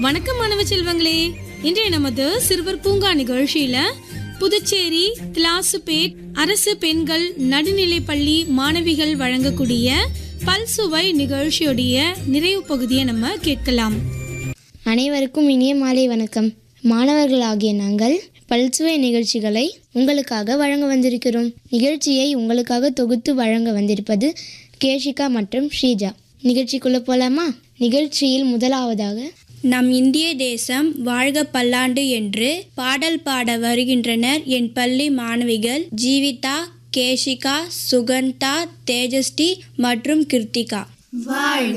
வணக்கம் மாணவ செல்வங்களே இன்றைய நமது சிறுவர் பூங்கா நிகழ்ச்சியில புதுச்சேரி திலாசுபேட் அரசு பெண்கள் நடுநிலைப் பள்ளி மாணவிகள் வழங்கக்கூடிய பல்சுவை நிகழ்ச்சியுடைய நிறைவு பகுதியை நம்ம கேட்கலாம் அனைவருக்கும் இனிய மாலை வணக்கம் மாணவர்களாகிய நாங்கள் பல்சுவை நிகழ்ச்சிகளை உங்களுக்காக வழங்க வந்திருக்கிறோம் நிகழ்ச்சியை உங்களுக்காக தொகுத்து வழங்க வந்திருப்பது கேஷிகா மற்றும் ஸ்ரீஜா நிகழ்ச்சிக்குள்ள போலாமா நிகழ்ச்சியில் முதலாவதாக நம் இந்திய தேசம் வாழ்க பல்லாண்டு என்று பாடல் பாட வருகின்றனர் என் பள்ளி மாணவிகள் ஜீவிதா கேஷிகா சுகந்தா தேஜஸ்ரீ மற்றும் கிருத்திகா